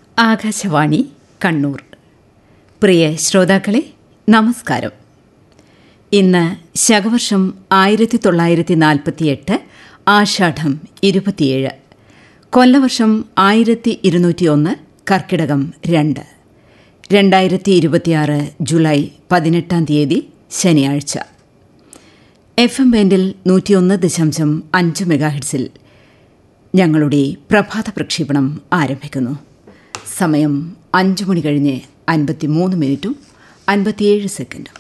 ആകാശവാണി കണ്ണൂർ പ്രിയ ശ്രോതാക്കളെ നമസ്കാരം ഇന്ന് ശകവർഷം ആയിരത്തി തൊള്ളായിരത്തി നാൽപ്പത്തിയെട്ട് ആഷാഢം ഇരുപത്തിയേഴ് കൊല്ലവർഷം ആയിരത്തി ഇരുന്നൂറ്റിയൊന്ന് കർക്കിടകം രണ്ട് രണ്ടായിരത്തി ഇരുപത്തിയാറ് ജൂലൈ പതിനെട്ടാം തീയതി ശനിയാഴ്ച എഫ് എം ബാൻഡിൽ നൂറ്റിയൊന്ന് ദശാംശം അഞ്ച് മെഗാഹിഡ്സിൽ ഞങ്ങളുടെ പ്രഭാത പ്രക്ഷേപണം ആരംഭിക്കുന്നു സമയം അഞ്ച് മണി കഴിഞ്ഞ് അൻപത്തിമൂന്ന് മിനിറ്റും അൻപത്തിയേഴ് സെക്കൻഡും